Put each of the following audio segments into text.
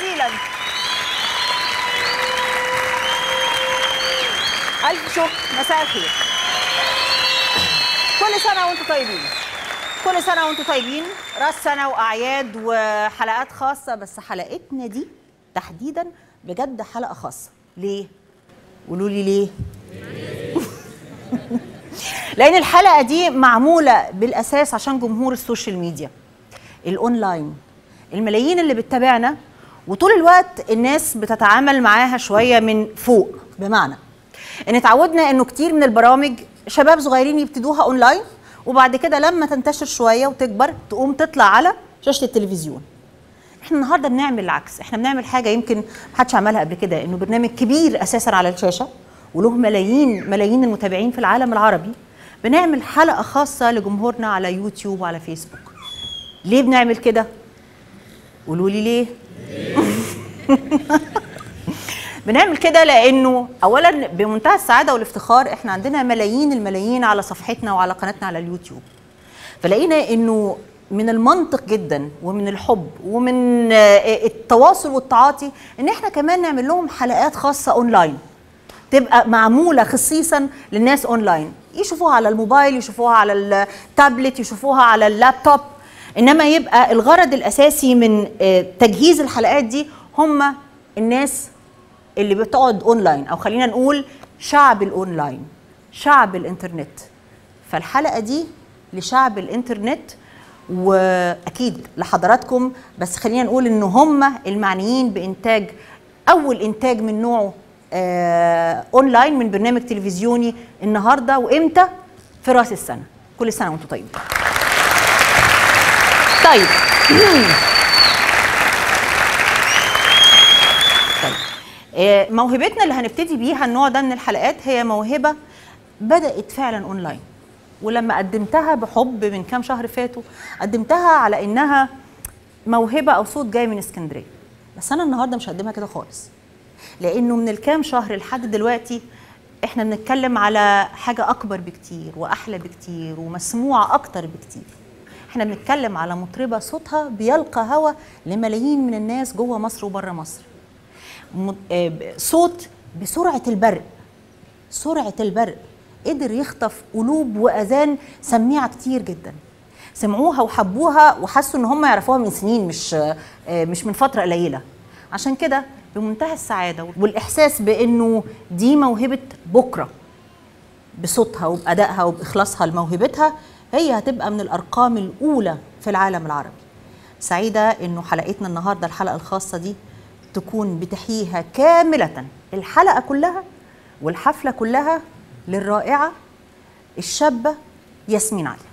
جزيلا الف شكر مساء الخير كل سنه وانتم طيبين كل سنه وانتم طيبين راس سنه واعياد وحلقات خاصه بس حلقتنا دي تحديدا بجد حلقه خاصه ليه قولوا لي ليه لان الحلقه دي معموله بالاساس عشان جمهور السوشيال ميديا الاونلاين الملايين اللي بتتابعنا وطول الوقت الناس بتتعامل معاها شويه من فوق بمعنى ان اتعودنا انه كتير من البرامج شباب صغيرين يبتدوها اونلاين وبعد كده لما تنتشر شويه وتكبر تقوم تطلع على شاشه التلفزيون احنا النهارده بنعمل العكس احنا بنعمل حاجه يمكن محدش عملها قبل كده انه برنامج كبير اساسا على الشاشه وله ملايين ملايين المتابعين في العالم العربي بنعمل حلقه خاصه لجمهورنا على يوتيوب وعلى فيسبوك ليه بنعمل كده قولوا لي ليه بنعمل كده لانه اولا بمنتهى السعاده والافتخار احنا عندنا ملايين الملايين على صفحتنا وعلى قناتنا على اليوتيوب فلقينا انه من المنطق جدا ومن الحب ومن آه، التواصل والتعاطي ان احنا كمان نعمل لهم حلقات خاصه اونلاين تبقى معموله خصيصا للناس اونلاين يشوفوها على الموبايل يشوفوها على التابلت يشوفوها على اللابتوب انما يبقى الغرض الاساسي من آه، تجهيز الحلقات دي هم الناس اللي بتقعد اونلاين او خلينا نقول شعب الاونلاين شعب الانترنت فالحلقه دي لشعب الانترنت واكيد لحضراتكم بس خلينا نقول ان هم المعنيين بانتاج اول انتاج من نوعه آه اونلاين من برنامج تلفزيوني النهارده وامتى في راس السنه كل سنه وانتم طيبين طيب طيب آه، موهبتنا اللي هنبتدي بيها النوع ده من الحلقات هي موهبه بدات فعلا اونلاين ولما قدمتها بحب من كام شهر فاتوا قدمتها على انها موهبه او صوت جاي من اسكندريه بس انا النهارده مش هقدمها كده خالص لانه من الكام شهر لحد دلوقتي احنا بنتكلم على حاجه اكبر بكتير واحلى بكتير ومسموعه اكتر بكتير احنا بنتكلم على مطربه صوتها بيلقى هوا لملايين من الناس جوه مصر وبره مصر م- آه، ب- صوت بسرعه البرق سرعه البرق قدر يخطف قلوب واذان سميعه كتير جدا سمعوها وحبوها وحسوا ان هم يعرفوها من سنين مش آه، مش من فتره قليله عشان كده بمنتهى السعاده والاحساس بانه دي موهبه بكره بصوتها وبادائها وباخلاصها لموهبتها هي هتبقى من الارقام الاولى في العالم العربي سعيده انه حلقتنا النهارده الحلقه الخاصه دي تكون بتحييها كامله الحلقه كلها والحفله كلها للرائعه الشابه ياسمين علي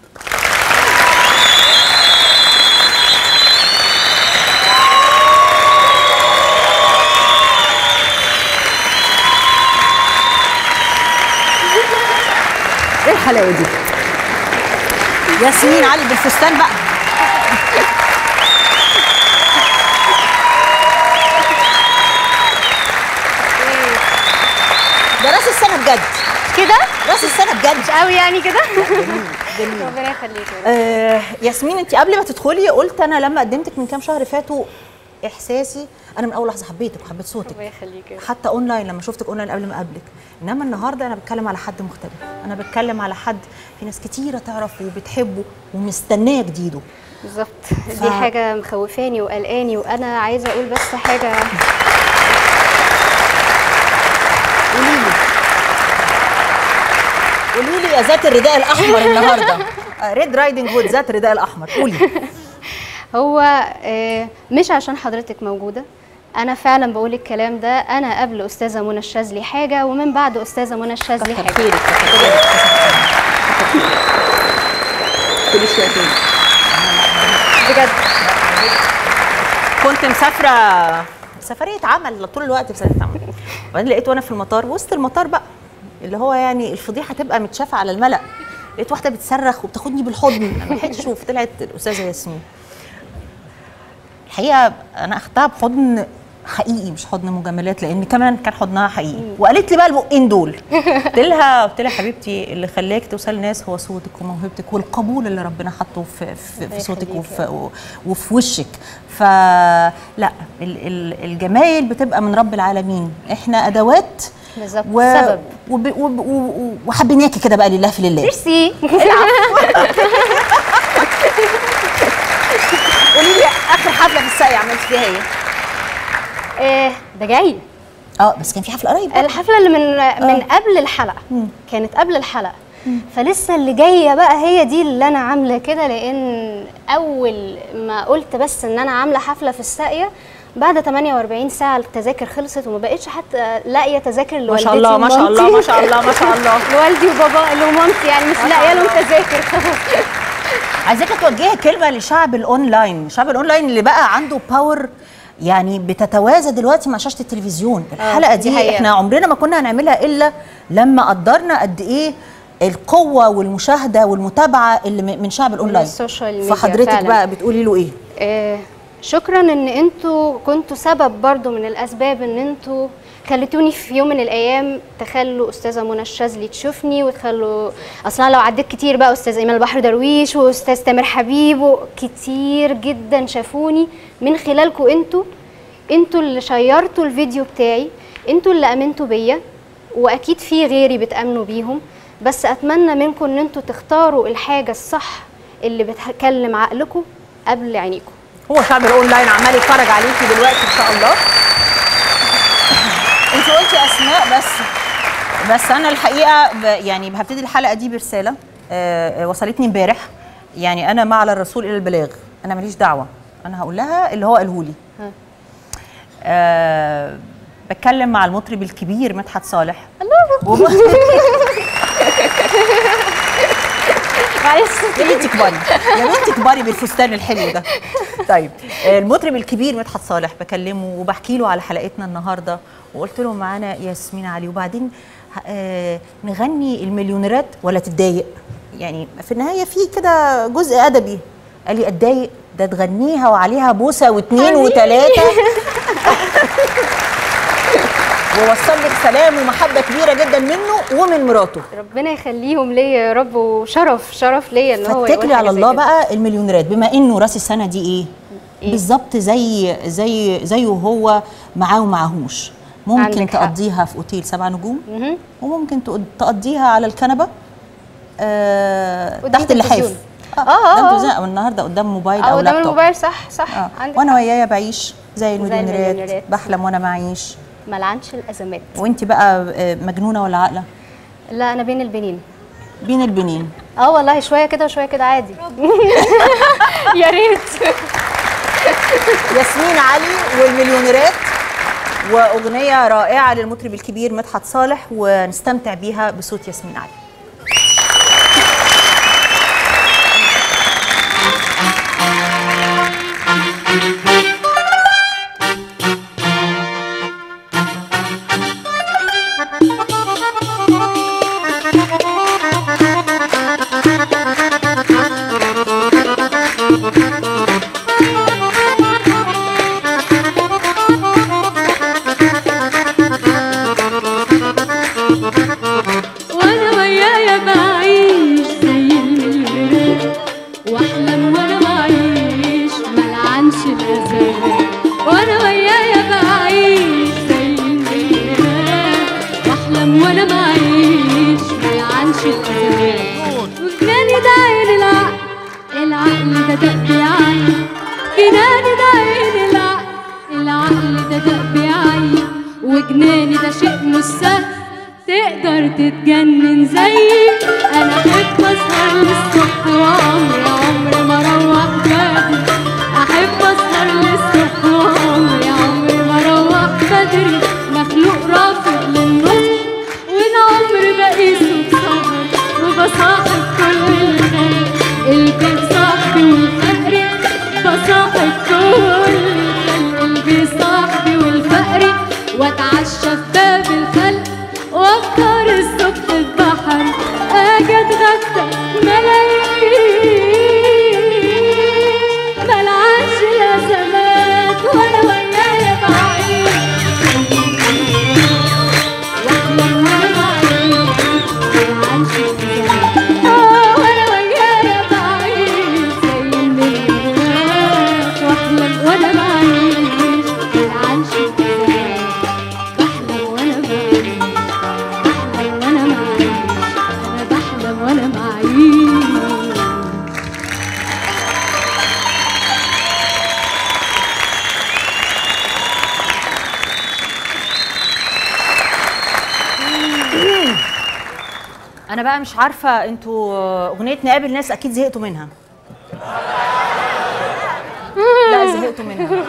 ايه الحلاوه دي ياسمين علي بالفستان بقى ده راس السنه بجد كده راس السنه بجد قوي يعني كده جميل ربنا يخليك آه ياسمين انت قبل ما تدخلي قلت انا لما قدمتك من كام شهر فاتوا احساسي انا من اول لحظه حبيتك وحبيت صوتك ربنا يخليك حتى اونلاين لما شفتك اونلاين قبل ما اقابلك انما النهارده انا بتكلم على حد مختلف انا بتكلم على حد في ناس كتيره تعرفه وبتحبه ومستنيه جديده بالظبط ف- دي حاجه مخوفاني وقلقاني وانا عايزه اقول بس حاجه قولي لي قولي لي يا ذات الرداء الاحمر النهارده ريد رايدنج هود ذات الرداء الاحمر قولي هو آه، مش عشان حضرتك موجوده انا فعلا بقول الكلام ده انا قبل استاذه منى الشاذلي حاجه ومن بعد استاذه منى الشاذلي كتر حاجه خيرك كتر خيرك كل شويه تاني بجد كنت مسافره سفريه عمل طول الوقت في سفريه عمل وبعدين لقيت وانا في المطار وسط المطار بقى اللي هو يعني الفضيحه تبقى متشافه على الملأ لقيت واحده بتصرخ وبتاخدني بالحضن انا ما لحقتش اشوف طلعت الاستاذه ياسمين الحقيقه انا اخدتها بحضن حقيقي مش حضن مجاملات لان كمان كان حضنها حقيقي وقالت لي بقى البقين دول قلت لها قلت لها حبيبتي اللي خلاك توصل للناس هو صوتك وموهبتك والقبول اللي ربنا حطه في في, في صوتك يخليك وفي, وفي وشك فلا ال ال الجمايل بتبقى من رب العالمين احنا ادوات بالظبط و... سبب وب... وب... و- وحبيناكي كده بقى لله في لله ميرسي قولي لي اخر حفله في الساقية عملت فيها ايه؟ آه، ده جاي اه بس كان في حفله قريب بقى. الحفله اللي من من قبل الحلقه كانت قبل الحلقه فلسه اللي جايه بقى هي دي اللي انا عامله كده لان اول ما قلت بس ان انا عامله حفله في الساقيه بعد 48 ساعه التذاكر خلصت وما بقتش حتى لاقيه تذاكر ما لوالدتي شاء الله ما شاء الله ومامتي. ما شاء الله ما شاء الله لوالدي وبابا ومامتي يعني مش ما شاء لاقيه لهم الله. تذاكر خلاص عايزاكي توجهي كلمه لشعب الاونلاين شعب الاونلاين اللي بقى عنده باور يعني بتتوازى دلوقتي مع شاشه التلفزيون الحلقه دي دي, حقيقة. احنا عمرنا ما كنا هنعملها الا لما قدرنا قد ايه القوه والمشاهده والمتابعه اللي من من شعب الاونلاين السوشيال ميديا فحضرتك فعلاً. بقى بتقولي له ايه آه، شكرا ان انتوا كنتوا سبب برضو من الاسباب ان انتوا خليتوني في يوم من الايام تخلوا استاذه منى الشاذلي تشوفني وتخلوا اصلا لو عديت كتير بقى استاذ ايمان البحر درويش واستاذ تامر حبيب وكتير جدا شافوني من خلالكم انتوا انتوا اللي شيرتوا الفيديو بتاعي انتوا اللي امنتوا بيا واكيد في غيري بتامنوا بيهم بس اتمنى منكم ان انتوا تختاروا الحاجه الصح اللي بتكلم عقلكم قبل عينيكم هو شعب الاونلاين عمال يتفرج عليكي دلوقتي ان شاء الله انت قلتي اسماء بس بس انا الحقيقه ب يعني هبتدي الحلقه دي برساله آه، آه، وصلتني امبارح يعني انا ما على الرسول الى البلاغ انا ماليش دعوه انا هقول لها اللي هو قاله لي ها. أه بتكلم مع المطرب الكبير مدحت صالح الله معلش يا بنتي كبري يا بنتي كبري بالفستان الحلو ده طيب آه، المطرب الكبير مدحت صالح بكلمه وبحكي له على حلقتنا النهارده وقلت له معانا ياسمين علي وبعدين ه- آه، نغني المليونيرات ولا تتضايق يعني في النهايه في كده جزء ادبي قال لي اتضايق ده تغنيها وعليها بوسه واثنين وثلاثه ووصل لك سلام ومحبه كبيره جدا منه ومن مراته ربنا يخليهم ليا يا رب وشرف شرف ليا ان هو فاتكلي يقول على حاجة زي الله كده. بقى المليونيرات بما انه راس السنه دي ايه, إيه؟ بالظبط زي زي زيه هو معاه ومعهوش ممكن عندك حق. تقضيها في اوتيل سبع نجوم مهم. وممكن تقض- تقضيها على الكنبه آه قدام تحت اللحاف تلفزيون. اه آه، قدام آه. تلفزيون او النهارده قدام موبايل اه او قدام لابتوب الموبايل صح صح آه. عندك وانا حق. ويايا بعيش زي المليونيرات المليونيرات. بحلم وانا معيش ما لعنش الازمات وانت بقى آه، مجنونه ولا عاقله لا انا بين البنين بين البنين اه والله شويه كده وشويه كده عادي يا ريت ياسمين علي والمليونيرات واغنيه رائعه للمطرب الكبير مدحت صالح ونستمتع بيها بصوت ياسمين علي وانا ويايا بعيش زي المليونيرات واحلم وانا بعيش ملعنش الازمات وانا ويايا بعيش زي المليونيرات واحلم وانا بعيش ملعنش الازمات وجناني ده عين العقل العقل ده دق عين جناني ده عين العقل العقل ده دق عين وجناني ده شيء مش سهل تقدر تتجنن زيي انا احب اسهر للصبح وعمري عمري ما اروح بدري احب اسهر للصبح وعمري عمري ما اروح بدري مخلوق رافض للنص والعمر بقيسه بسهر وبصاحب كل الخير البيت صاحبي والفقري بصاحب كل الخير البيت صاحبي والفقري واتعشى في باب الخلق وافطر الصبح في بحر اجي اتغدى ملايين انا بقى مش عارفه انتوا اغنيه نقابل ناس اكيد زهقتوا منها لا زهقتوا منها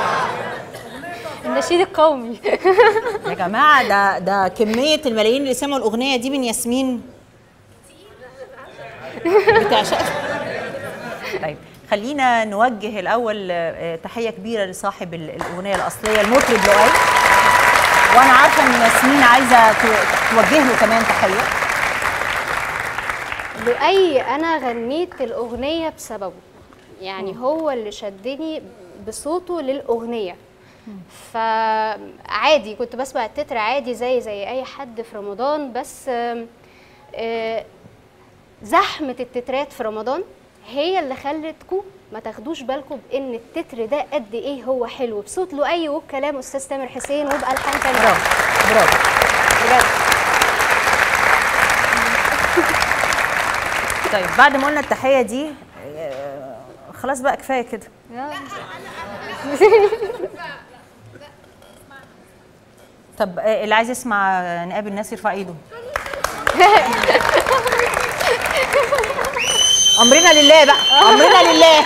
النشيد القومي يا جماعه ده ده كميه الملايين اللي سمعوا الاغنيه دي من ياسمين بتعشق طيب خلينا نوجه الاول آه، تحيه كبيره لصاحب ال- الاغنيه الاصليه المطرب لؤي وانا عارفه ان ياسمين عايزه تو- توجه له كمان تحيه لؤي انا غنيت الاغنيه بسببه يعني هو اللي شدني بصوته للاغنيه فعادي كنت بسمع التتر عادي زي زي اي حد في رمضان بس آم، آه، زحمه التترات في رمضان هي اللي خلتكم ما تاخدوش بالكم بان التتر ده قد ايه هو حلو بصوت لؤي وبكلام استاذ تامر حسين وبالحان تانية برافو برافو بجد طيب بعد ما قلنا التحيه دي آه، خلاص بقى كفايه كده طب آه، اللي عايز يسمع آه، نقابل الناس يرفع ايده امرنا لله بقى امرنا لله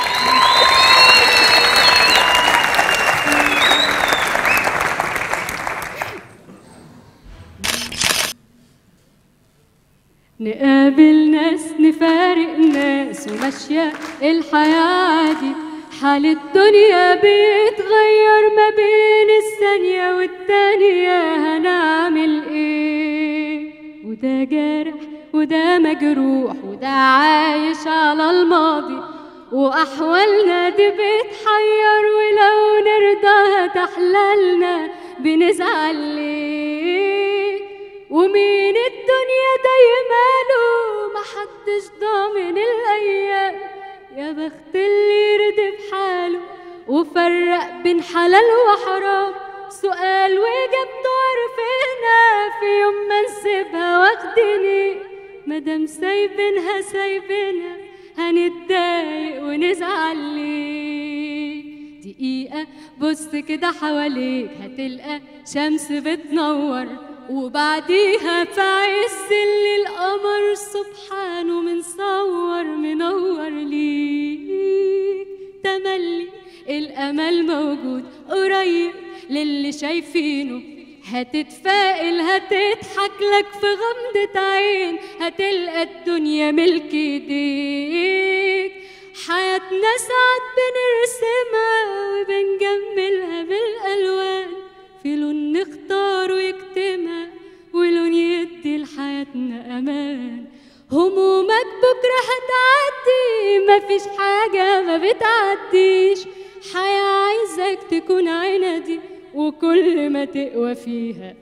نقابل ناس نفارق ناس وماشية الحياة عادي حال الدنيا بيتغير ما بين الثانية والتانية هنعمل ايه وده جارح وده مجروح وده عايش على الماضي وأحوالنا دي بتحير ولو نرضى تحللنا بنزعل ليه ومين الدنيا دايما له محدش ضامن الايام يا بخت اللي يرضي بحاله وفرق بين حلال وحرام سؤال واجابته عرفنا في يوم ما نسيبها واخدني مادام سايبينها سايبينها هنتضايق ونزعل ليه دقيقة بص كده حواليك هتلقى شمس بتنور وبعديها في عز الليل القمر سبحانه منصور منور ليك تملي الأمل موجود قريب للي شايفينه هتتفائل هتضحك لك في غمضة عين هتلقى الدنيا ملك ايديك حياتنا ساعات بنرسمها وبنجملها بالألوان في لون نختار ويكتمها ولون يدي لحياتنا أمان همومك بكرة هتعدي مفيش حاجة ما بتعديش حياة عايزك تكون عنادي وكل ما تقوى فيها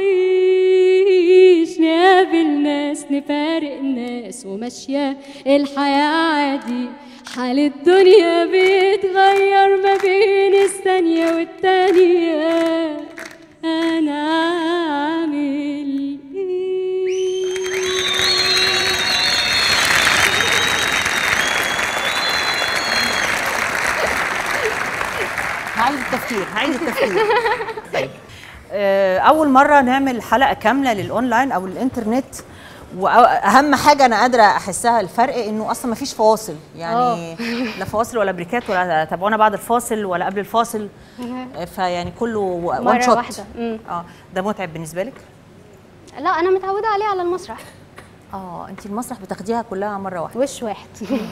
تعيش نقابل ناس نفارق ناس وماشية الحياة عادي حال الدنيا بيتغير ما بين الثانية والتانية أنا عامل إيه هعيد التفكير هعيد التفكير طيب آه، اول مره نعمل حلقه كامله للاونلاين او الانترنت واهم حاجه انا قادره احسها الفرق انه اصلا ما فيش فواصل يعني لا فواصل ولا بريكات ولا تابعونا بعد الفاصل ولا قبل الفاصل آه، فيعني كله وان مرة شوت واحدة. مم. اه ده متعب بالنسبه لك لا انا متعوده عليه على المسرح اه انت المسرح بتاخديها كلها مره واحده وش واحد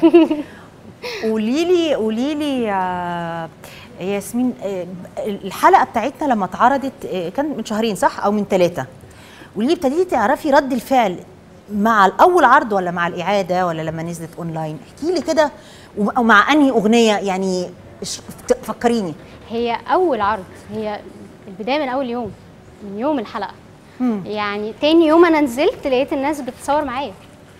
قولي لي قولي لي يا ياسمين آه، الحلقه بتاعتنا لما اتعرضت آه، كان من شهرين صح او من ثلاثه قولي لي ابتديتي تعرفي رد الفعل مع الاول عرض ولا مع الاعاده ولا لما نزلت اونلاين احكي لي كده وم- ومع انهي اغنيه يعني إش- فكريني هي اول عرض هي البدايه من اول يوم من يوم الحلقه مم. يعني تاني يوم انا نزلت لقيت الناس بتتصور معايا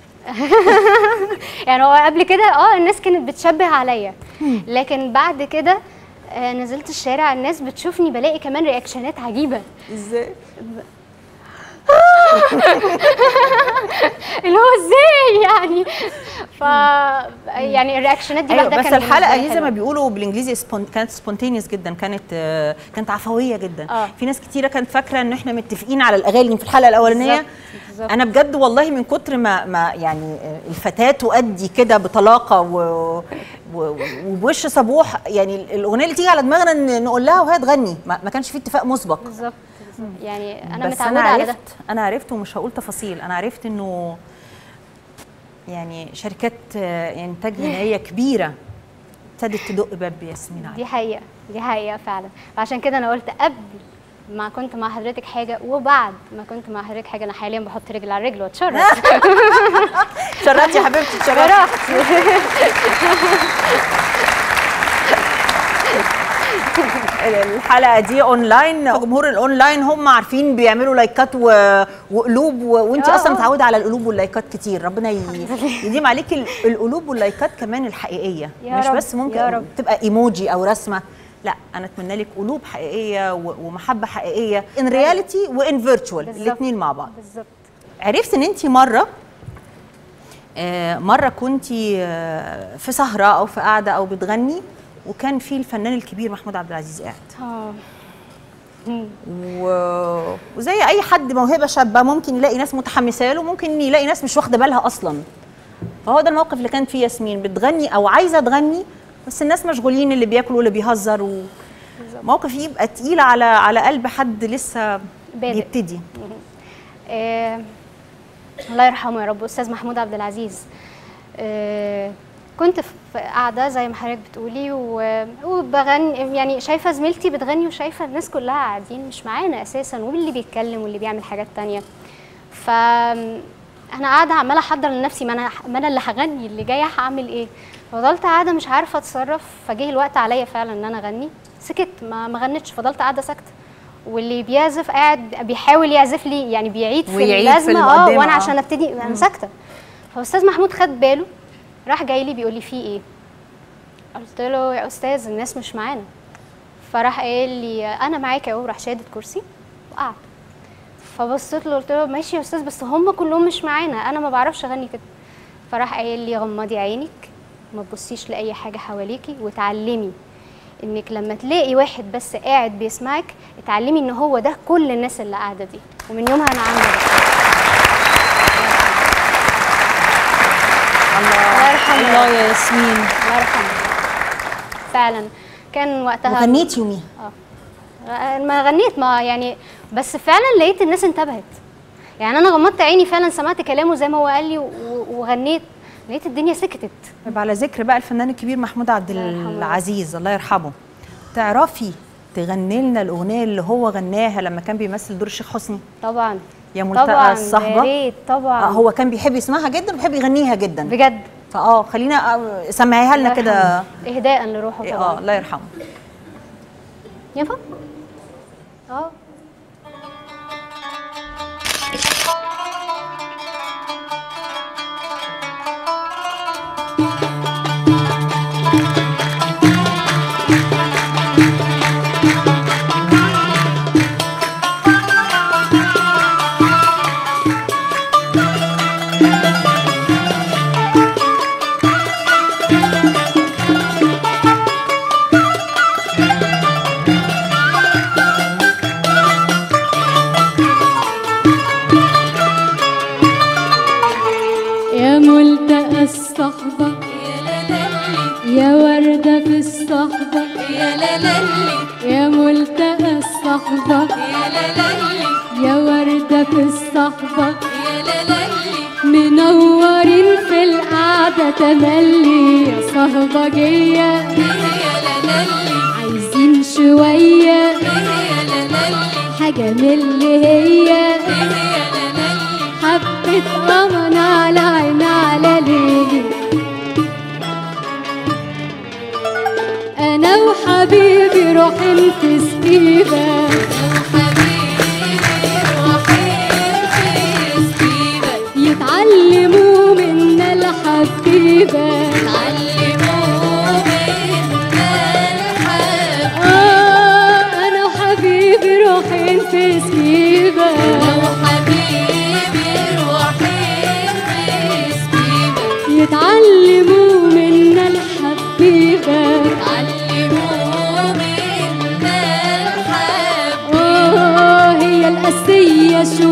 يعني هو قبل كده اه الناس كانت بتشبه عليا لكن بعد كده آه نزلت الشارع الناس بتشوفني بلاقي كمان رياكشنات عجيبه ازاي اللي هو ازاي يعني ف يعني الرياكشنات دي ايوه لوحدها بس كانت الحلقه بالنسبة لي دي زي حلوة. ما بيقولوا بالانجليزي سبون كانت سبونتينيوس جدا كانت آه، كانت عفويه جدا آه. في ناس كتيره كانت فاكره ان احنا متفقين على الاغاني في الحلقه الاولانيه بالظبط، بالظبط. انا بجد والله من كتر ما ما يعني آه، الفتاه تؤدي كده بطلاقه و و- وبوش صبوح يعني الاغنيه اللي تيجي على دماغنا ان نقول لها وهي تغني ما ما كانش في اتفاق مسبق بالظبط بالظبط. يعني انا بس متعوده انا على ده عرفت انا عرفت ومش هقول تفاصيل انا عرفت انه يعني شركات آه، انتاج غنائيه كبيره ابتدت تدق باب ياسمين علي دي حقيقه دي حقيقه فعلا فعشان كده انا قلت قبل ما كنت مع حضرتك حاجه وبعد ما كنت مع حضرتك حاجه انا حاليا بحط رجل على رجل واتشرف شرفت يا حبيبتي اتشرفت براحتي الحلقه دي اونلاين جمهور الاونلاين هم عارفين بيعملوا لايكات و... وقلوب و... وانت آه. اصلا متعوده على القلوب واللايكات كتير ربنا ي... يديم عليك ال... القلوب واللايكات كمان الحقيقيه يا مش رب، بس ممكن يا رب. تبقى ايموجي او رسمه لا انا اتمنى لك قلوب حقيقيه و... ومحبه حقيقيه ان رياليتي وان فيرتشوال بالظبط. الاثنين مع بعض بالظبط عرفت ان انت مره آه، مره كنت في سهره او في قعده او بتغني وكان في الفنان الكبير محمود عبد العزيز قاعد اه مم. و... وزي اي حد موهبه شابه ممكن يلاقي ناس متحمسه له ممكن يلاقي ناس مش واخده بالها اصلا فهو ده الموقف اللي كانت فيه ياسمين بتغني او عايزه تغني بس الناس مشغولين اللي بياكل واللي بيهزر و... موقف يبقى تقيل على على قلب حد لسه بادئ. بيبتدي آه، الله يرحمه يا رب استاذ محمود عبد العزيز آه، كنت في قاعده زي ما حضرتك بتقولي و- وبغني يعني شايفه زميلتي بتغني وشايفه الناس كلها قاعدين مش معانا اساسا واللي بيتكلم واللي بيعمل حاجات تانية ف انا قاعده عماله احضر لنفسي ما انا ما انا اللي هغني اللي جايه هعمل ايه فضلت قاعده مش عارفه اتصرف فجه الوقت عليا فعلا ان انا اغني سكت ما ما غنتش فضلت قاعده ساكته واللي بيعزف قاعد بيحاول يعزف لي يعني بيعيد في ويعيد في اللازمه اه المقدمة، وانا آه. عشان ابتدي انا ساكته فاستاذ محمود خد باله راح جاي لي بيقول لي في ايه قلت له يا استاذ الناس مش معانا فراح قال لي انا معاك اهو راح شادد كرسي وقعد فبصيت له قلت له ماشي يا استاذ بس هم كلهم مش معانا انا ما بعرفش اغني كده فراح قايل لي غمضي عينك ما تبصيش لاي حاجه حواليكي وتعلمي انك لما تلاقي واحد بس قاعد بيسمعك اتعلمي ان هو ده كل الناس اللي قاعده دي ومن يومها انا عامله ده الله يرحمه الله يا ياسمين الله يرحمه فعلا كان وقتها وغنيت يوميها آه، ما غنيت ما يعني بس فعلا لقيت الناس انتبهت يعني انا غمضت عيني فعلا سمعت كلامه زي ما هو قال لي و- وغنيت لقيت الدنيا سكتت طيب على ذكر بقى الفنان الكبير محمود عبد الله يرحمه. العزيز الله يرحمه تعرفي تغني لنا الاغنيه اللي هو غناها لما كان بيمثل دور الشيخ حسني طبعا يا ملتقى طبعا الصحبة. يا ريت طبعا آه هو كان بيحب يسمعها جدا وبيحب يغنيها جدا بجد فاه خلينا آه، سمعيها لنا الله كده يرحمه. اهداء لروحه اه طبعا الله يرحمه ينفع؟ اه يا ملتقى الصحبة يا وردة في الصحبة يا لالي يا ملتقى الصحبة يا لالي يا وردة في الصحبة يا لالي منورين في القعدة تملي يا صهبجية يا لالي عايزين شوية يا لالي حاجة من اللي هي يا لالي حبة قمر على عين على ليلي أنا وحبيبي رايحين في سكيبة حبيبي روحين في سكيبة يتعلموا منا الحبيبة علموا منا الحب آه أنا وحبيبي رايحين في سكيبة وحبيبي روحين في سكيبة يتعلموا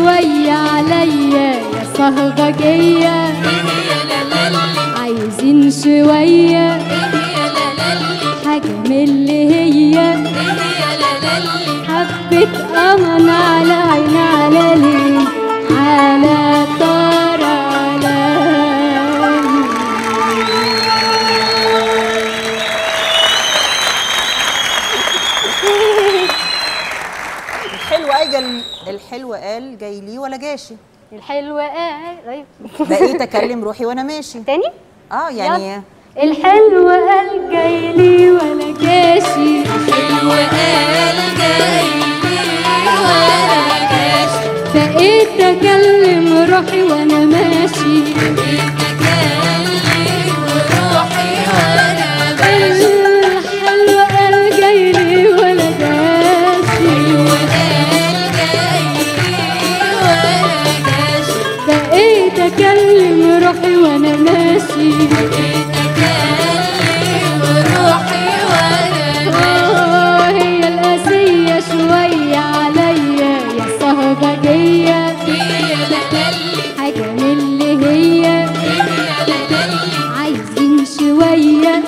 شوية عليا يا صهبجية عايزين شوية حاجة من اللي هي حبة أمن على عين على ليه على طار على الحلو قال الحلو قال جاي لي ولا جاشي الحلوة آه طيب بقيت اكلم روحي وانا ماشي تاني اه يعني الحلو قال جاي لي ولا جاشي بقيت اكلم روحي وانا ماشي الحلو قال جاي لي ولا جاشي بقيت اكلم روحي وانا ماشي آه، هي القاسية شوية عليا يا صهبجية حاجة من اللي هي عايزين شوية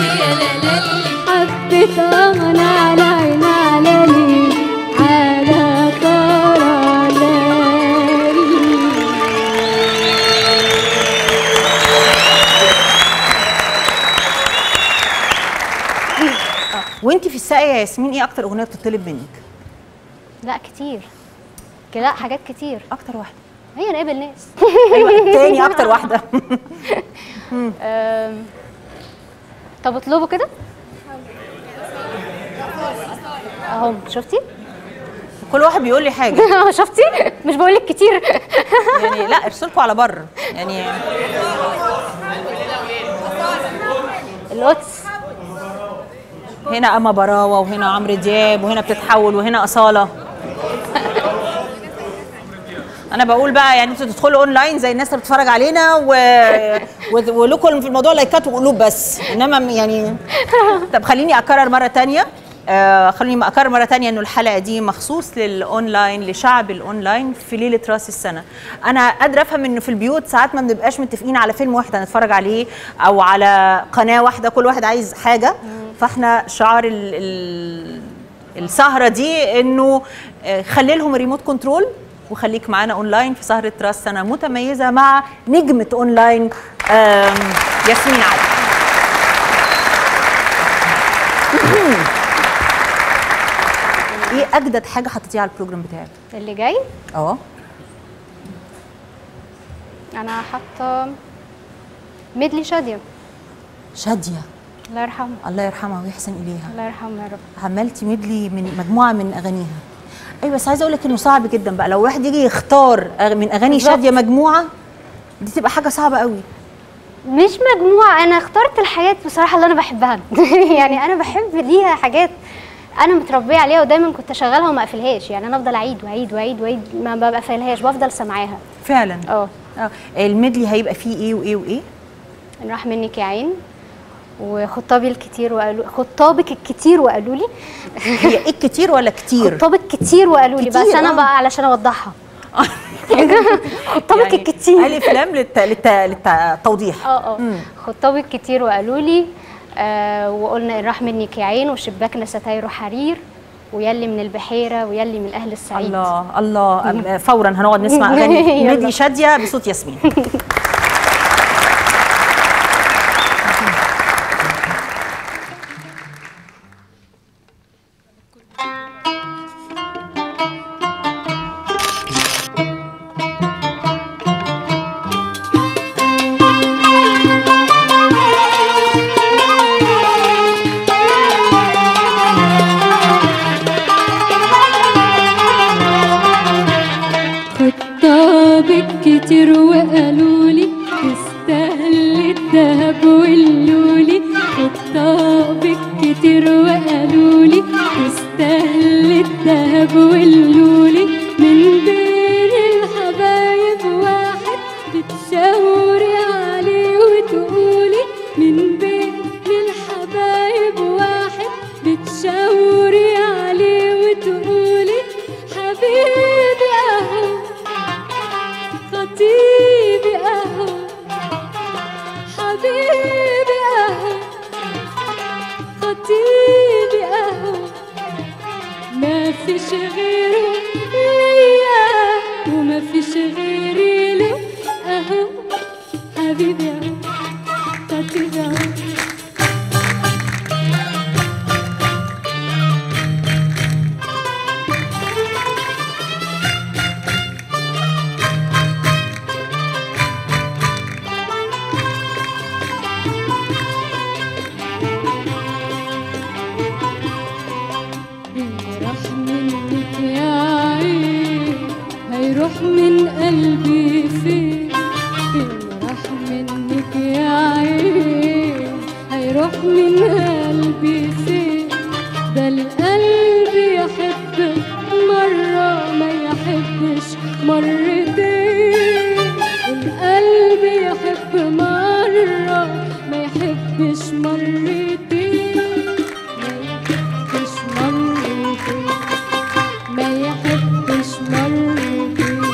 حبة أمن على عين على ليه على طار على ليه وانت في الساقية يا ياسمين ايه اكتر اغنيه بتطلب منك لا كتير لا حاجات كتير اكتر واحده هي نقابل ناس ايوه تاني اكتر واحده أم، طب اطلبوا كده اهو شفتي كل واحد بيقول لي حاجه شفتي مش بقول لك كتير يعني لا ارسلكوا على بر يعني القدس هنا اما براوه وهنا عمرو دياب وهنا بتتحول وهنا اصاله انا بقول بقى يعني انتوا تدخلوا اونلاين زي الناس اللي بتتفرج علينا و... و... ولكم في الموضوع لايكات وقلوب بس انما يعني طب خليني اكرر مره تانية آه خليني اكرر مره تانية انه الحلقه دي مخصوص للاونلاين لشعب الاونلاين في ليله راس السنه انا قادره افهم انه في البيوت ساعات ما بنبقاش متفقين على فيلم واحد هنتفرج عليه او على قناه واحده كل واحد عايز حاجه فاحنا شعار ال... ال... السهره دي انه آه، خلي لهم الريموت كنترول وخليك معانا اونلاين في سهره راس سنه متميزه مع نجمه اونلاين آم، ياسمين علي ايه اجدد حاجه حطيتيها على البروجرام بتاعك اللي جاي اه انا حاطه ميدلي شاديه شاديه الله يرحمه الله يرحمها ويحسن اليها الله يرحمه يا رب عملتي ميدلي من مجموعه من اغانيها ايوه بس عايزه اقول لك انه صعب جدا بقى لو واحد يجي يختار أغ- من اغاني بالظبط. شاديه مجموعه دي تبقى حاجه صعبه قوي مش مجموعة أنا اخترت الحاجات بصراحة اللي أنا بحبها يعني أنا بحب ليها حاجات أنا متربية عليها ودايما كنت أشغلها وما أقفلهاش يعني أنا أفضل أعيد وأعيد وأعيد وأعيد ما بقفلهاش بفضل سامعاها فعلا اه اه الميدلي هيبقى فيه ايه وايه وايه إن راح منك يا عين وخطابي الكتير وقالوا خطابك الكتير وقالوا لي هي ايه كتير ولا كتير خطابك كتير وقالوا لي بس كتير، أنا آه. بقى علشان أوضحها خطابك الكتير الف لام للت... للت... للتوضيح اه اه خطابك كتير وقالوا لي آه وقلنا ان راح منك يا عين وشباكنا ستايره حرير ويلي من البحيره ويلي من اهل الصعيد الله الله أم- فورا هنقعد نسمع اغاني يلا. ميدلي شاديه بصوت ياسمين خطابك كتير وقالوا لي تستاهل الذهب واللولي خطابك كتير وقالوا لي تستاهل الذهب واللولي من بين الحبايب واحد بتشاوري عليه وتقولي من بين الحبايب واحد بتشاوري عليه وتقولي حبيبي اهو غيره ليا وما فيش غيري له اهو حبيبي اهو خطيبي اهو راح منك يا عين هيروح من قلبي فين راح منك يا عين هيروح من قلبي فين ده القلب يحب مرة ما يحبش مرتين القلب يحب مرة ما يحبش مرتين ما يحبش مرتين ما يحبش مرتين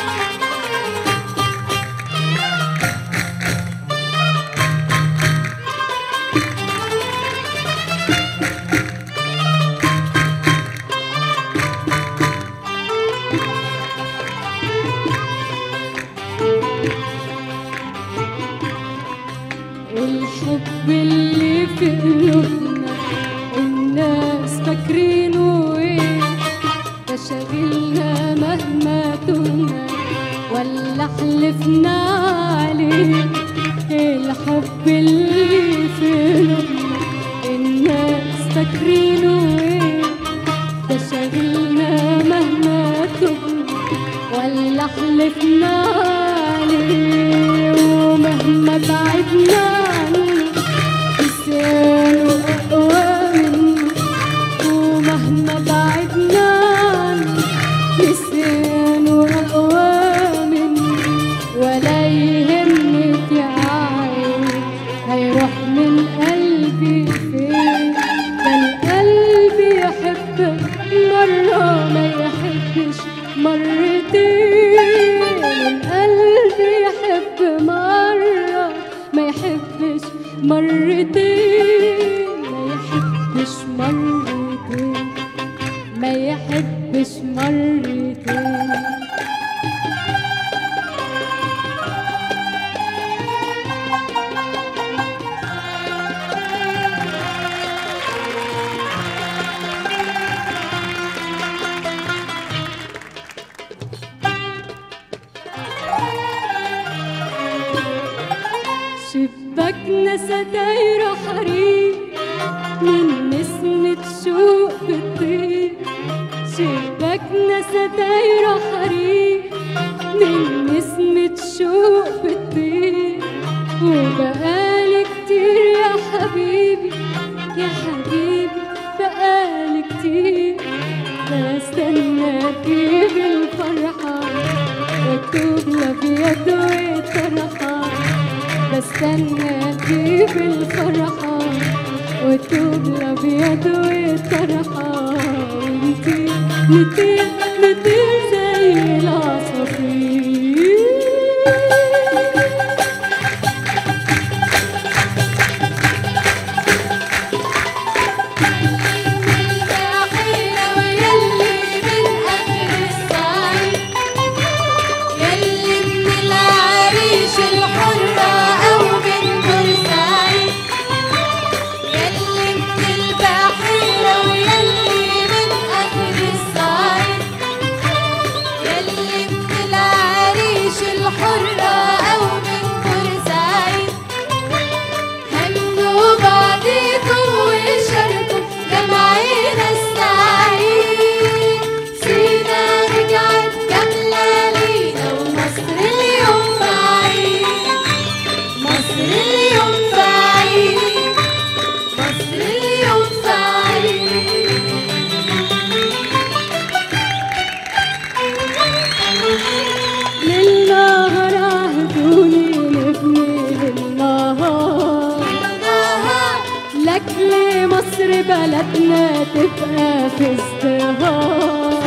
الحب اللي في قلوبنا الناس فاكرينه ايه ده شاغلنا مهما تهنا ولا حلفنا عليه الحب اللي في قلوبنا الناس فاكرينه ايه ده شاغلنا مهما تهنا ولا حلفنا عليه ومهما بعدنا عنه نسيانه أقوى منه ومهما بعدنا عنه نسيانه أقوى منه ولا يهمك يا عيني هيروح من قلبي فين ده القلب يحب مرة ما يحبش مرتين القلب يحب مرة ما يحبش مرتين ما يحبش مرتين ما يحبش مرتين شباكنا ستاير حرير من نسمة شوق بتطير شباكنا ستاير حرير من نسمة شوق بتطير وبقالي كتير يا حبيبي يا حبيبي بقالي كتير بستناكي بالفرحة مكتوب الأبيض والطرحة بستناكي بالفرحة والثوب الأبيض والطرحة وانتي نطير نطير زي العصافير البحيرة ويلي من آخر الصعيد يلي من العريش الحرة أو من بورسعيد يلي من البحيرة ويلي من آخر الصعيد يلي من العريش الحرة أو من بورسعيد هنوا بعضيكم وشاركوا جمعينا السعيد سينا رجعت كاملة لينا ومصر اليوم بعيد مصر اليوم بعيد مصر اليوم بعيد للنهر عهدوني نبني للنهار لك لمصر بلدنا تبقى في ازدهار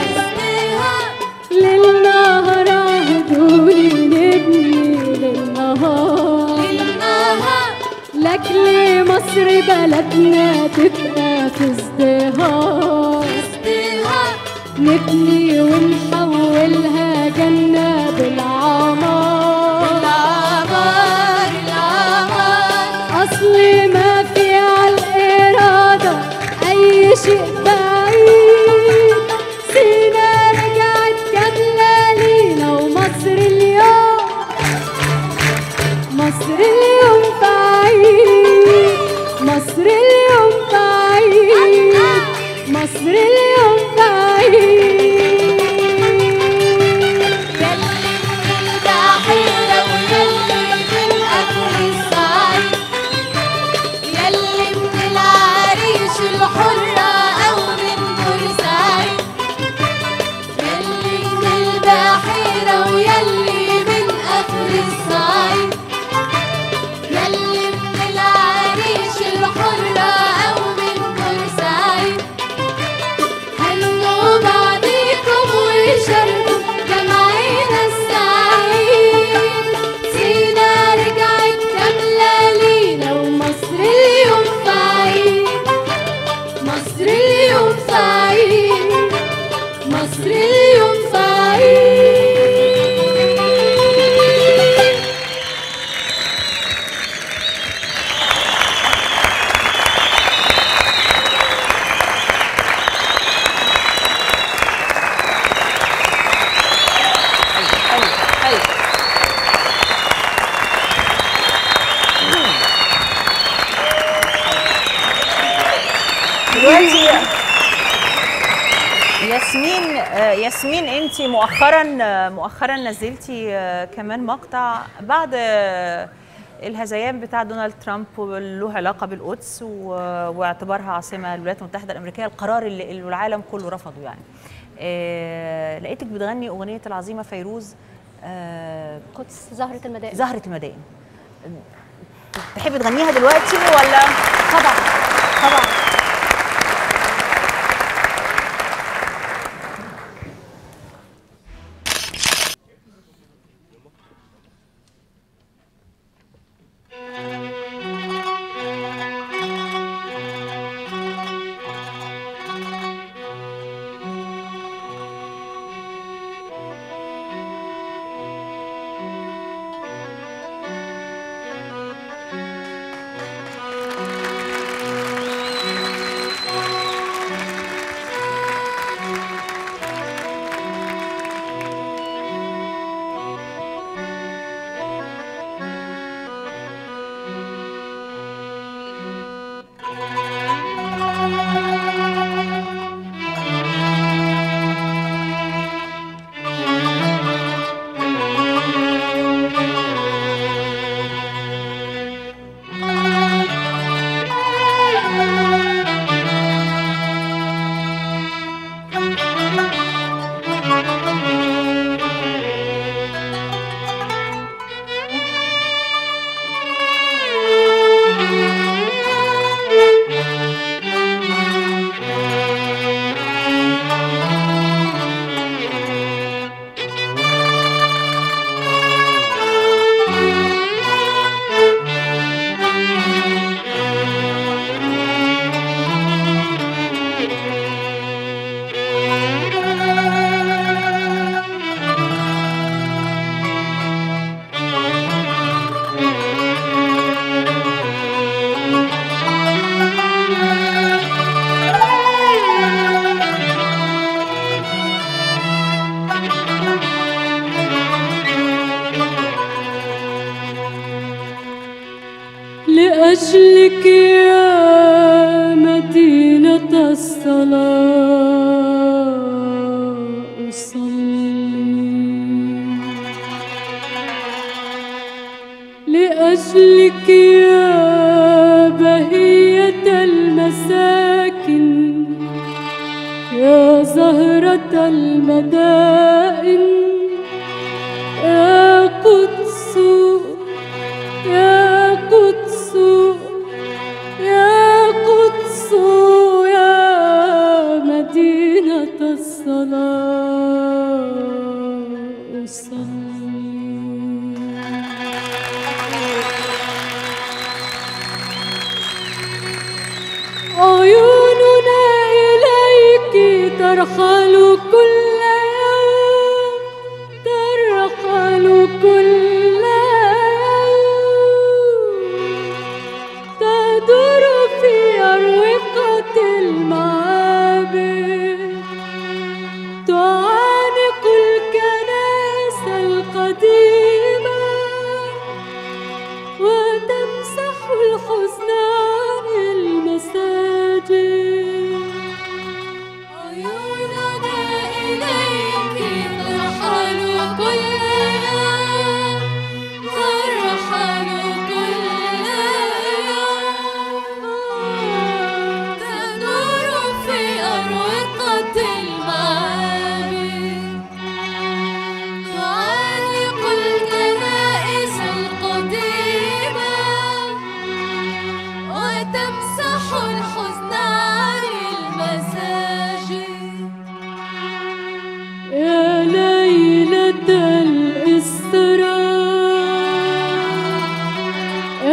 للنهر عهدوني نبني للنهار لك لمصر بلدنا تبقى في ازدهار نبني ونحولها جنة بالعمار العمار العمار أصل ما في عالإرادة أي شيء بعيد سينا رجعت كاملة لينا ومصر اليوم مصر اليوم بعيد مصر اليوم بعيد مصر اليوم بعيد يلي من البحيرة ويلي من أكل الصعيد يلي من العريش الحرة أو من بورسعيد يلي من البحيرة ويلي من أكل الصعيد يلي من العريش الحرة أو من بورسعيد هنوا بعضيكم وشاركوا جمعنا السعيد سينا رجعت كاملة لينا ومصر اليوم سعيد مصر اليوم سعيد مصر اليوم سعيد حلو حلو دلوقتي ياسمين آه، ياسمين انت مؤخرا آه، مؤخرا نزلتي آه، كمان مقطع بعد آه، الهذيان بتاع دونالد ترامب له علاقه بالقدس و- واعتبارها عاصمه للولايات المتحده الامريكيه القرار اللي اللي العالم كله رفضه يعني آه، لقيتك بتغني اغنيه العظيمه فيروز آه، قدس زهرة المدائن زهرة المدائن تحبي تغنيها دلوقتي ولا طبعا طبعا لأجلك يا مدينة الصلاة أصلي لأجلك يا بهية المساكن يا زهرة المدائن يا قدس يا قدس يا قدس يا مدينة الصلاة أصلي عيوننا إليك ترحل كل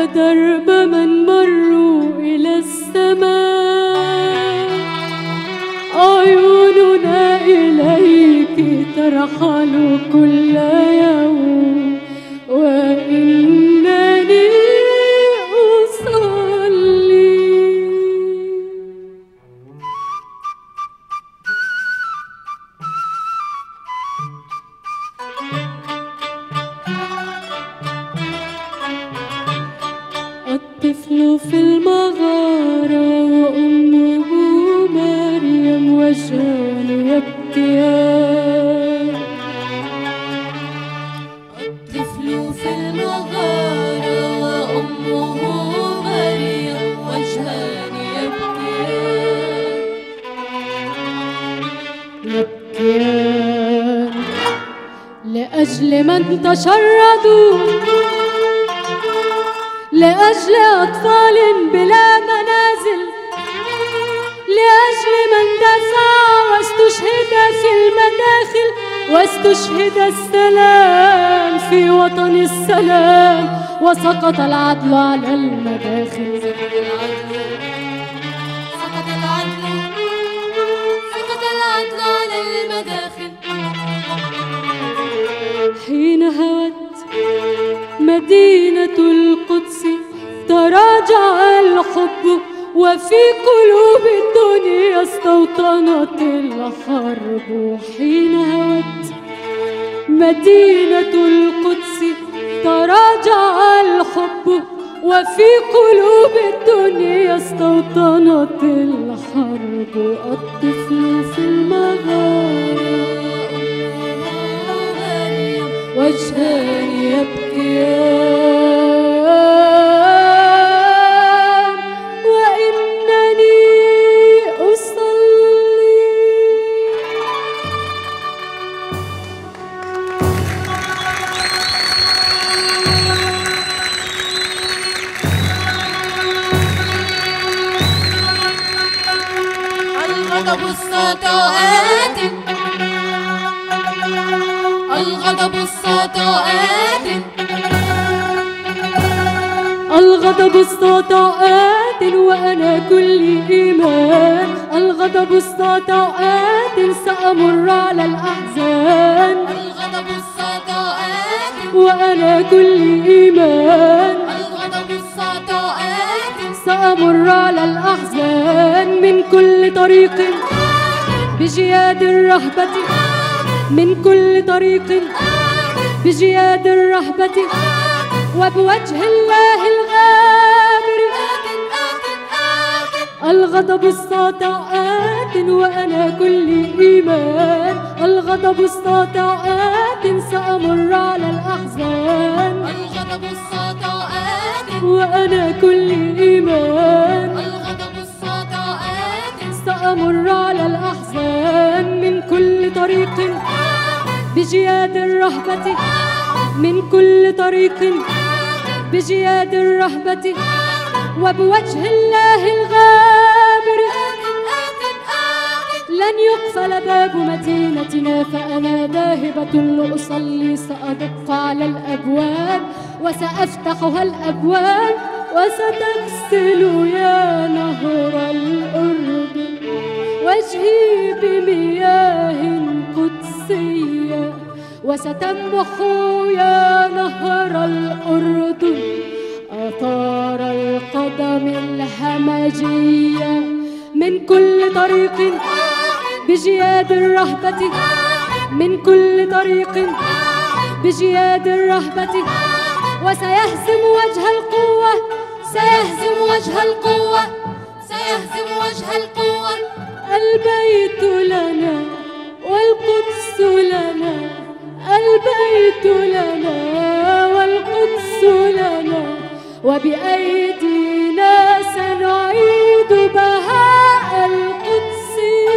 درب من مروا إلى السماء عيوننا إليك ترحل كل يوم وإنني أصلي الطفل في المغارة وأمه مريم وشان يبكيان الطفل في المغارة وأمه مريم وجهان يبكيان يبكيان لأجل من تشردوا لأجل أطفال بلا منازل لأجل من دفع واستشهد في المداخل واستشهد السلام في وطن السلام وسقط العدل على المداخل سقط العدل سقط العدل على المداخل حين هوت مدينة القدس تراجع الحب وفي قلوب الدنيا استوطنت الحرب حين هوت مدينة القدس تراجع الحب وفي قلوب الدنيا استوطنت الحرب الطفل في المغارة وجهان يبكيان وإنني أصلي الغضب الصوت آت الغضب الصوت آت الغضب استطاعات وأنا كل إيمان الغضب استطاعات سأمر على الأحزان الغضب الصوت آت وأنا كل إيمان الغضب الصوت آت سأمر على الأحزان من كل طريق بجياد الرهبة من كل طريق بجياد الرهبة وبوجه الله الغامر الغضب استطاعات وأنا كل إيمان الغضب استطاعات سأمر على الأحزان الغضب الصوت آت وأنا كل إيمان الغضب الصوت آت سأمر على الأحزان من كل طريق بجياد الرهبة من كل طريق بجياد الرهبة وبوجه الله الغامر لن يقفل باب مدينتنا فأنا ذاهبة لأصلي سأدق على الأبواب وسأفتحها الأبواب وستغسل يا نهر الأردن وجهي بمياه قدسية وستمحو يا نهر الأردن آثار القدم الهمجية من كل طريق بجياد الرهبة من كل طريق بجياد الرهبة وسيهزم وجه القوة سيهزم وجه القوة سيهزم وجه القوة البيت لنا والقدس لنا البيت لنا والقدس لنا وبأيدينا سنعيد بهاء القدس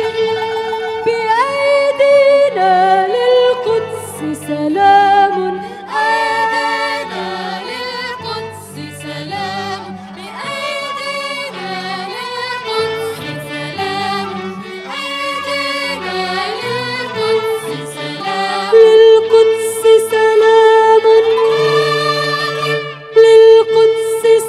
بأيدينا للقدس سلام أيدينا للقدس سلام بأيدينا للقدس سلام بأيدينا للقدس سلام للقدس سلام للقدس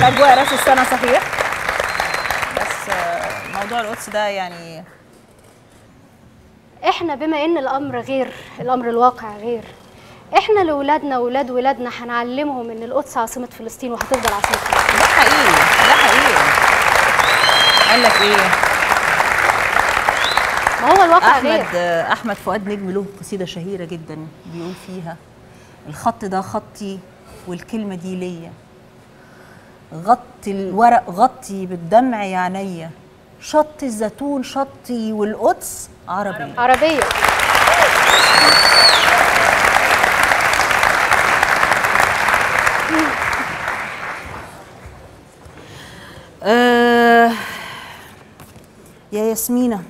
اجواء راس السنه صحيح بس آه، موضوع القدس ده يعني احنا بما ان الامر غير الامر الواقع غير احنا لاولادنا واولاد ولادنا هنعلمهم ان القدس عاصمه فلسطين وهتفضل عاصمه فلسطين ده حقيقي ده حقيقي قال لك ايه ما هو الواقع غير احمد احمد فؤاد نجم له قصيده شهيره جدا بيقول فيها الخط ده خطي والكلمه دي ليا غطي الورق غطي بالدمع يا عينيا شط الزيتون شطي والقدس عربي عربيه آه يا ياسمينة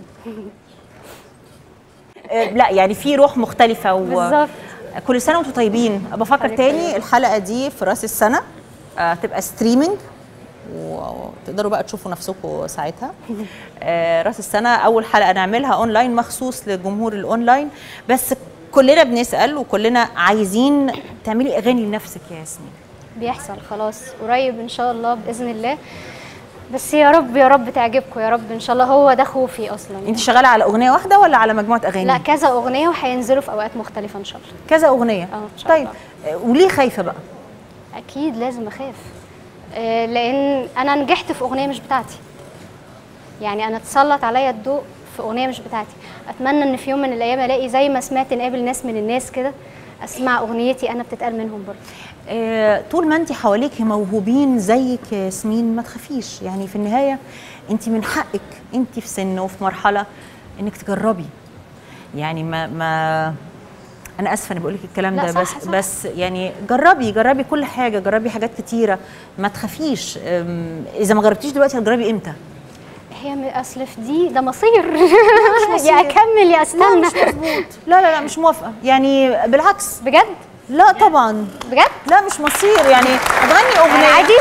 آه لا يعني في روح مختلفة و... بالظبط. كل سنة وانتم طيبين بفكر حضرتك تاني طيبة. الحلقة دي في راس السنة آه تبقى ستريمينج وتقدروا بقى تشوفوا نفسكم ساعتها آه راس السنة أول حلقة نعملها أونلاين مخصوص لجمهور الأونلاين بس كلنا بنسأل وكلنا عايزين تعملي أغاني لنفسك يا ياسمين بيحصل خلاص قريب ان شاء الله باذن الله بس يا رب يا رب تعجبكم يا رب ان شاء الله هو ده خوفي اصلا انت شغالة على أغنية واحدة ولا على مجموعة أغاني؟ لا كذا اغنيه وهينزلوا في اوقات مختلفه ان شاء الله كذا اغنيه اه، إن شاء طيب آه، وليه خايفه بقى اكيد لازم اخاف آه، لان انا نجحت في اغنيه مش بتاعتي يعني انا اتسلط عليا الضوء في اغنيه مش بتاعتي اتمنى ان في يوم من الايام الاقي زي ما سمعت نقابل ناس من الناس كده اسمع اغنيتي انا بتتقال منهم برضه آه، طول ما انت حواليك موهوبين زيك يا ياسمين ما تخافيش يعني في النهايه انت من حقك انت في سن وفي مرحله انك تجربي يعني ما ما انا اسفه انا بقول لك الكلام لا، ده صح، بس صح. بس يعني جربي جربي كل حاجه جربي حاجات كتيره ما تخافيش أم، اذا ما جربتيش دلوقتي هتجربي امتى هي م- اصل في دي ده مصير يا اكمل يا استنى لا لا لا مش موافقه يعني بالعكس بجد لا طبعا بجد لا مش مصير يعني هتغني اغنيه يعني عادي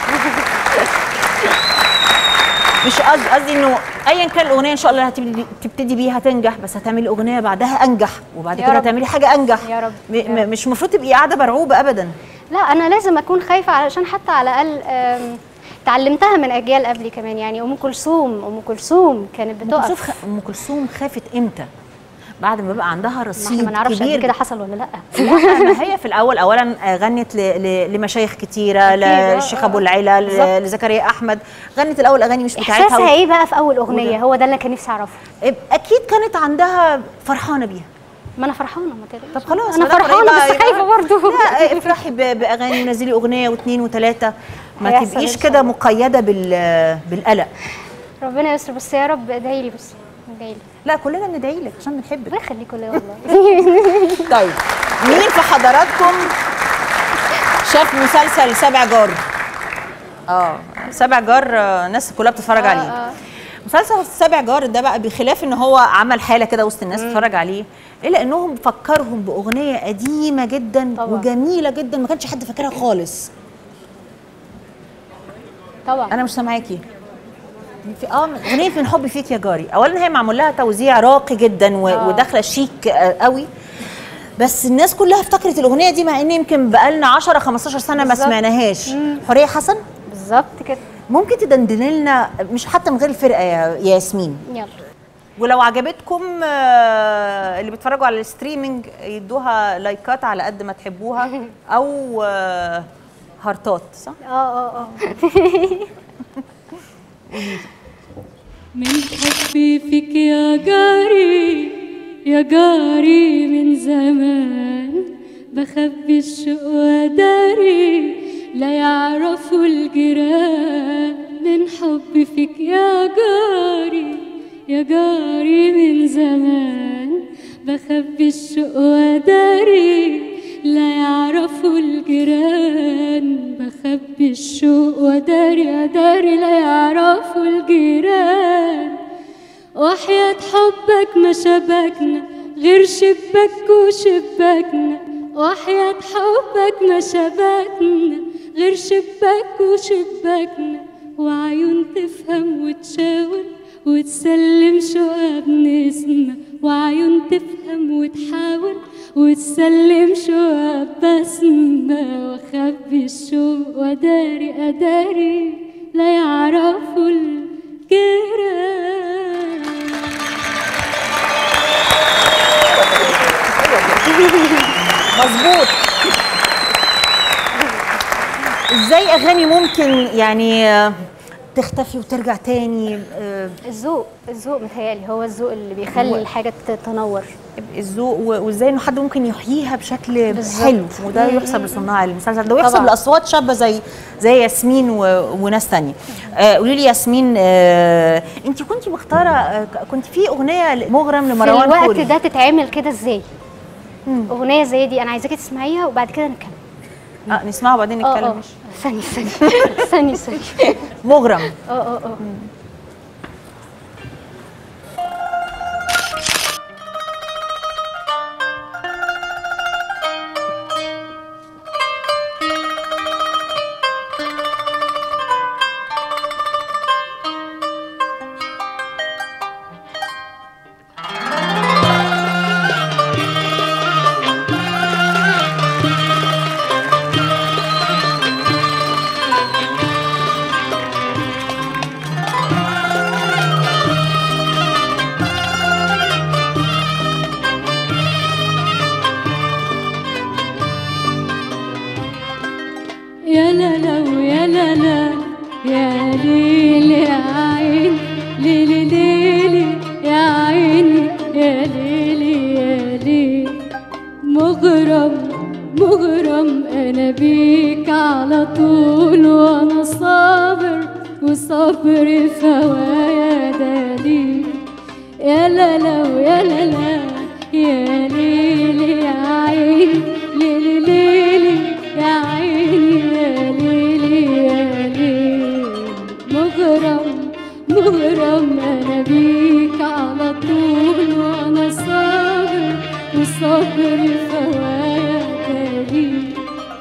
مش قصدي قصدي انه ايا كان الاغنيه ان شاء الله هتبتدي تبتدي بيها تنجح بس هتعملي اغنيه بعدها انجح وبعد يا كده رب. هتعملي حاجه انجح يا رب. م- يا م- رب. مش المفروض تبقي قاعده مرعوبه ابدا لا انا لازم اكون خايفه علشان حتى على الاقل آم، تعلمتها من اجيال قبلي كمان يعني ام كلثوم ام كلثوم كانت ام كلثوم بتقف خ- ام كلثوم خافت امتى بعد ما بقى عندها ما احنا رصيد ما نعرفش قبل كبير كده حصل ولا لا لا ما هي في الاول اولا غنت ل... ل... لمشايخ كتيره آه، للشيخ آه. ابو العلا ل... بالظبط. لزكريا احمد غنت الاول اغاني مش بتاعتها احساسها و... ايه بقى في اول اغنيه وده. هو ده اللي كان نفسي اعرفه اكيد كانت عندها فرحانه بيها ما انا فرحانه ما تقلقيش طب خلاص انا ما دام فرحانه قريبة بس يبقى- خايفه برضه لا افرحي ب- باغاني ونزلي اغنيه واثنين وثلاثه ما هيحصل تبقيش إن شاء كده الله. مقيده بال بالقلق ربنا يستر بس يا رب ادعي لي بس ادعي لي لا كلنا بندعي لك عشان بنحبك الله يخليكم ليا والله طيب مين في حضراتكم شاف مسلسل سبع جار اه سبع جار آه، الناس كلها بتتفرج آه، عليه آه. مسلسل سبع جار ده بقى بخلاف ان هو عمل حاله كده وسط الناس تتفرج عليه الا انهم فكرهم باغنيه قديمه جدا طبعا. وجميله جدا ما كانش حد فاكرها خالص طبعا انا مش سامعاكي في اه اغنيه من حبي فيك يا جاري اولا هي معمول لها توزيع راقي جدا و... آه. وداخله شيك آه، قوي بس الناس كلها افتكرت الاغنيه دي مع ان يمكن بقالنا 10 15 سنه ما بالظبط. سمعناهاش حوريه حسن بالظبط كده ممكن تدندن لنا مش حتى من غير الفرقه يا يا ياسمين يلا ولو عجبتكم آه، اللي بيتفرجوا على الستريمينج يدوها لايكات على قد ما تحبوها او آه، هارتات صح اه اه اه من حبي فيك يا جاري يا جاري من زمان بخبي الشوق وداري لا يعرفوا الجيران من حبي فيك يا جاري يا جاري من زمان بخبي الشوق وداري لا يعرفوا الجيران بخبي الشوق وداري وداري لا يعرفوا الجيران وحياة حبك ما شبكنا غير شباك وشباكنا وحياة حبك ما شبكنا غير شباك وشباكنا وعيون تفهم وتشاور وتسلم شقق بنسمة وعيون تفهم وتحاول وتسلم شوق بسمة واخبي الشوق وداري اداري لا يعرفوا الجيران مظبوط ازاي اغاني ممكن يعني آه، تختفي وترجع تاني آه، الذوق الذوق متهيألي هو الذوق اللي بيخلي الحاجة تتنور الذوق و- وازاي انه حد ممكن يحييها بشكل بالظبط. حلو وده مم. يحسب لصناع المسلسل ده ويحسب طبعاً. لاصوات شابه زي زي ياسمين و... وناس تانية آه قولي لي ياسمين آه انت كنت مختاره آه كنت في اغنيه مغرم في لمروان الوقت فوري ده تتعمل كده ازاي اغنيه زي دي انا عايزاكي تسمعيها وبعد كده نكمل اه نسمعها وبعدين اه نتكلم اه ثانيه ثانيه ثانيه ثانيه مغرم اه اه اه يا لا لا ويا لا لا يا ليل يا عين ليلي ليلي يا عيني يا ليلي يا ليل مغرم مغرم انا بيك على طول وانا صابر وصبري في هوايا دليل يا لا لا ويا لا لا يا ليلي يا عيني ليلي ليلي يا عيني يا ليلي يا ليلي مغرم مغرم انا بيك على طول وانا صابر وصبري في هوايا دليل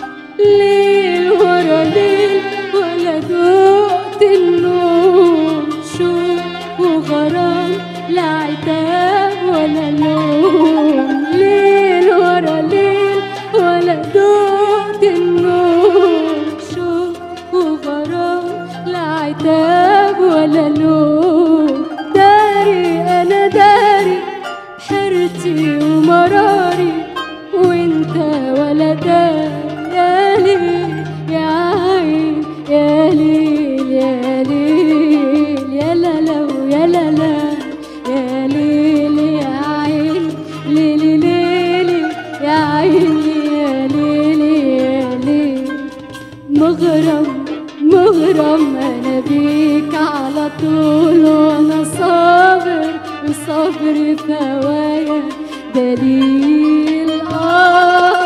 ليل ورا ليل ولا دقت النوم شوق وغرام لا عتاب ولا لوم ليل ورا ليل ولا دقت النوم شوق وغرام لا عتاب ولا لوم داري انا داري حيرتي ومراري وانت ولا داري يا ليل يا عين يا ليل يا ليل يا لا لا ويا لا لا يا ليل يا عين ليلي ليلي يا عيني يا ليلي يا ليل مغرم مغرم انا بيك على طول وانا صابر وصبري في هوايا دليل آه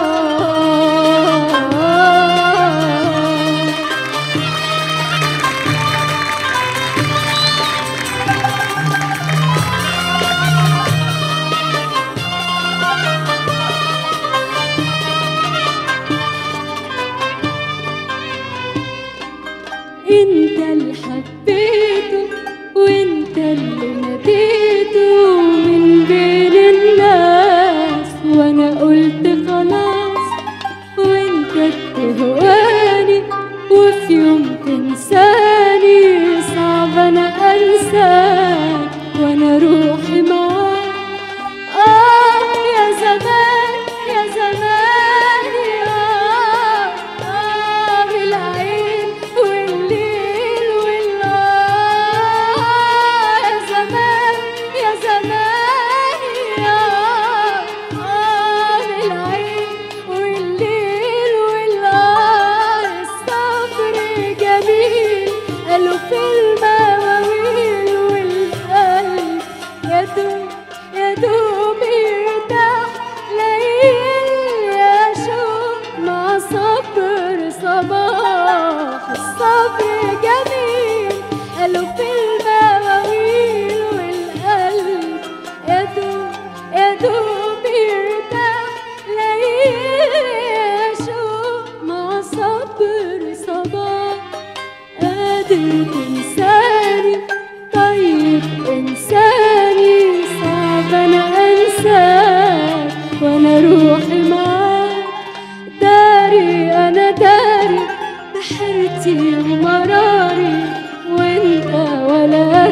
انت اللي حبيته وانت اللي ناديته من بين الناس وانا قلت خلاص وانت تهواني وفي يوم تنساني صعب انا انساك وانا روحي معاك آه يا زمان يا زمان آه آه بالعين والليل والنهار يا زمان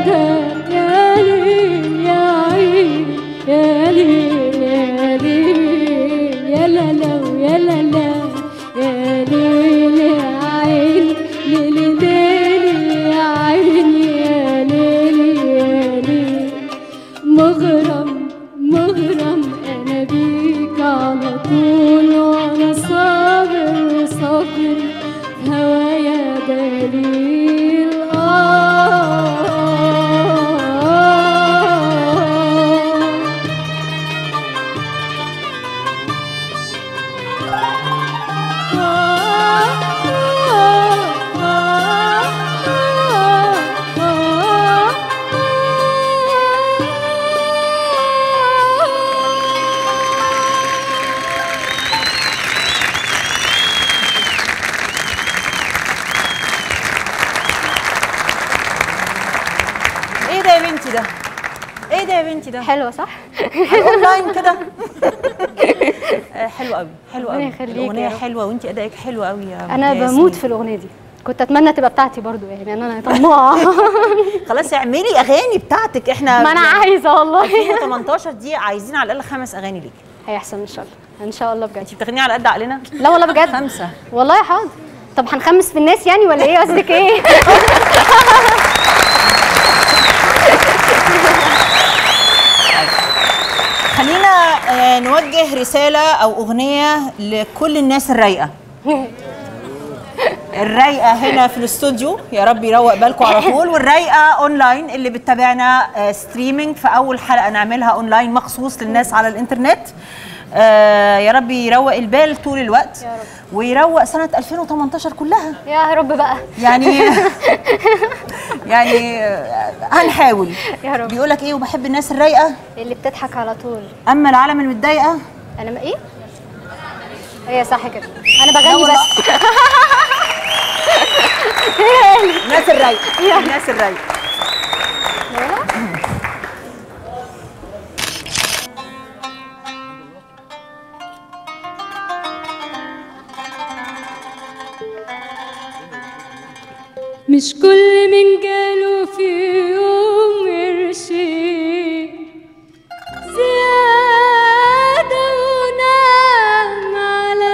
ده يا ليل يا عين يا ليل يا ليل يا لا لا ويا لا لا يا ليل يا عين ليل ليل يا عين يا ليل يا ليل مغرم مغرم انا بيك على طول وانا صابر صابر هوايا دليل آه ايه ده يا بنتي ده ايه ده يا بنتي ده حلوه صح اونلاين كده آه، حلو قوي حلو ربنا قوي يخليك الاغنيه يا رب. حلوه وانت ادائك حلو قوي يا انا يا بموت ياسمين. في الاغنيه دي كنت اتمنى تبقى بتاعتي برضو يعني انا طماعه خلاص اعملي اغاني بتاعتك احنا ما انا عايزه والله 2018 دي عايزين على الاقل خمس اغاني ليكي هيحصل ان شاء الله ان شاء الله بجد انت بتغني على قد عقلنا لا والله بجد خمسه والله حاضر طب هنخمس في الناس يعني ولا ايه قصدك ايه خلينا آه، نوجه رساله او اغنيه لكل الناس الرايقه الرايقه هنا في الاستوديو يا رب يروق بالكم على طول والرايقه اونلاين اللي بتتابعنا آه، ستريمينج في اول حلقه نعملها اونلاين مخصوص للناس على الانترنت آه، يا رب يروق البال طول الوقت يا رب. ويروق سنه 2018 كلها يا رب بقى يعني يعني آه، هنحاول يا رب. بيقول لك ايه وبحب الناس الرايقه اللي بتضحك على طول اما العالم المتضايقه انا ما ايه هي صح كده انا بغني بس الناس الرايقه الناس الرايقه مش كل من جاله في يوم قرشين زيادة ونام على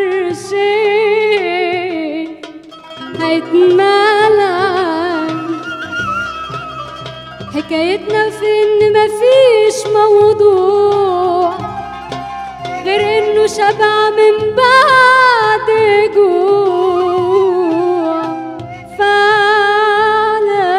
فرشين هيتملى حكايتنا في ان مفيش موضوع غير انه شبع من بعد جوع فعلا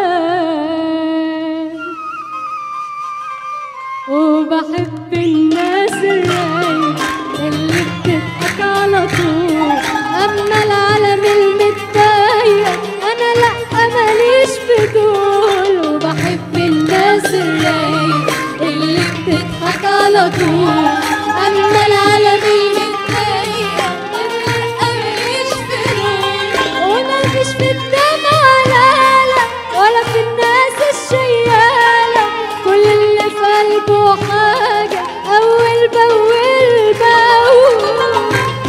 وبحب الناس الرايقة اللي بتضحك على طول أما العالم المتضايق أنا لأ ماليش في دول وبحب الناس الرايقة اللي بتضحك على طول أما العالم المتضايق أنا لأ ماليش في دول ومفيش في الدمع لا لا ولا في الناس الشيالة كل اللي في قلبه حاجة أول بأول بأول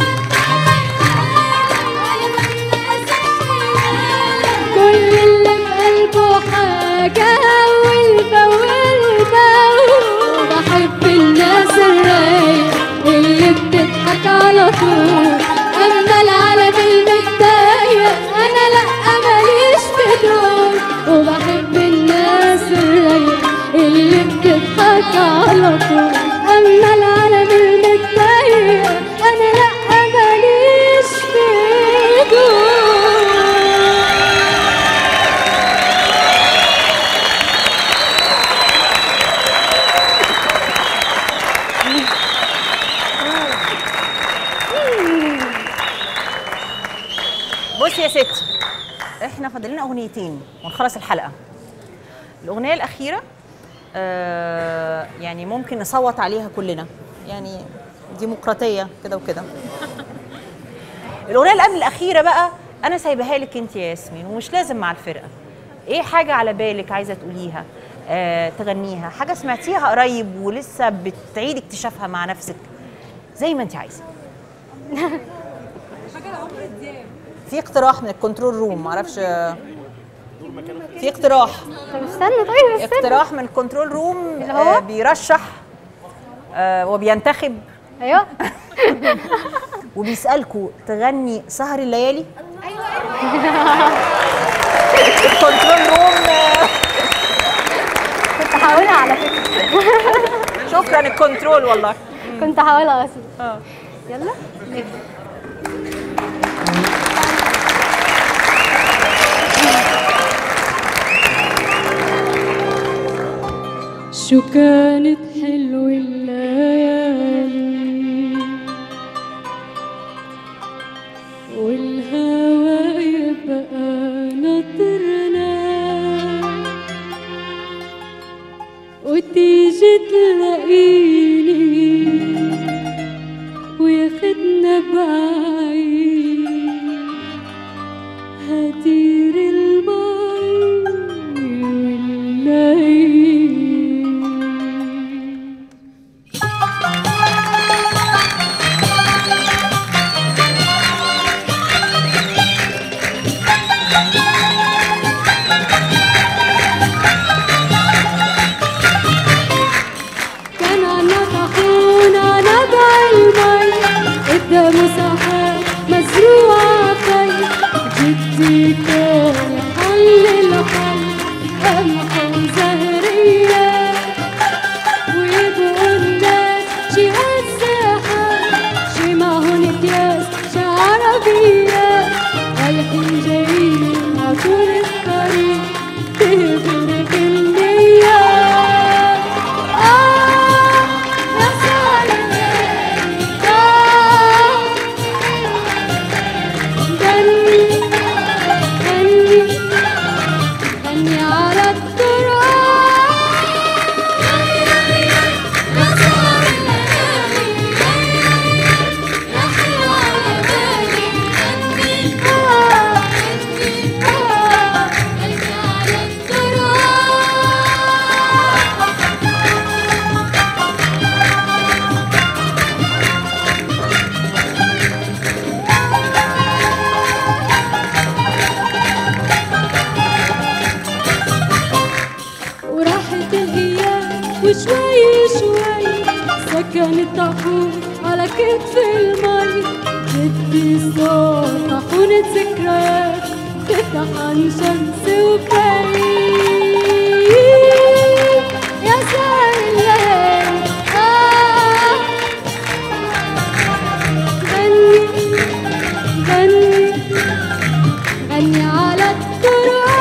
كل اللي في قلبه حاجة أول بأول بأول بحب الناس الرايقة اللي بتضحك على طول أما العالم المتضايق أنا لأ ماليش في دول وبحب الناس الرايقة اللي بتضحك على طول أما العالم المتضايق أنا لأ ماليش في دول بص يا ستي احنا فاضل لنا اغنيتين ونخلص الحلقه الاغنيه الاخيره آه يعني ممكن نصوت عليها كلنا يعني ديمقراطيه كده وكده الاغنيه اللي قبل الاخيره بقى انا سايباها لك انت يا ياسمين ومش لازم مع الفرقه ايه حاجه على بالك عايزه تقوليها آه تغنيها حاجه سمعتيها قريب ولسه بتعيد اكتشافها مع نفسك زي ما انت عايزه في اقتراح من الكنترول روم معرفش في اقتراح طب استنى طيب استنى اقتراح من كنترول روم اللي هو؟ آه بيرشح آه وبينتخب ايوه وبيسالكوا تغني سهر الليالي الكنترول روم آه، كنت هقولها على فكره شكرا الكنترول والله كنت هقولها اصلا اه يلا شو كانت حلوة الليالي والهوى يبقى نطرنا وتيجي تلاقيني وياخدنا بعيد هدير المي والليل كان عنا طاحون على نبع المي قدامه سحاب مزروعة خي جدي كان حل الحل قمح وزهرية ويبقوا الناس شي هالساحة شي معهن اكياس شي عربية رايحين جايين عطول الطريق تهدر النية آه يا سالم آه غني غني غني على التراب يا سهر الليالي يا حلوة على بالي غني آه غني آه غني على التراب وراحت الايام وشوي شوي سكن الطاحون على كتف المي جدي صار طاحونة ذكريات تفتح عن شمس وكريم يا سهر الليل آه غني غني غني على التراب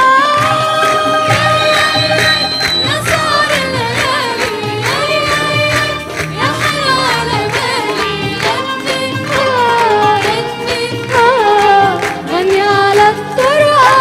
يا سهر الليالي يا حلوة على بالي غني غني غني على التراب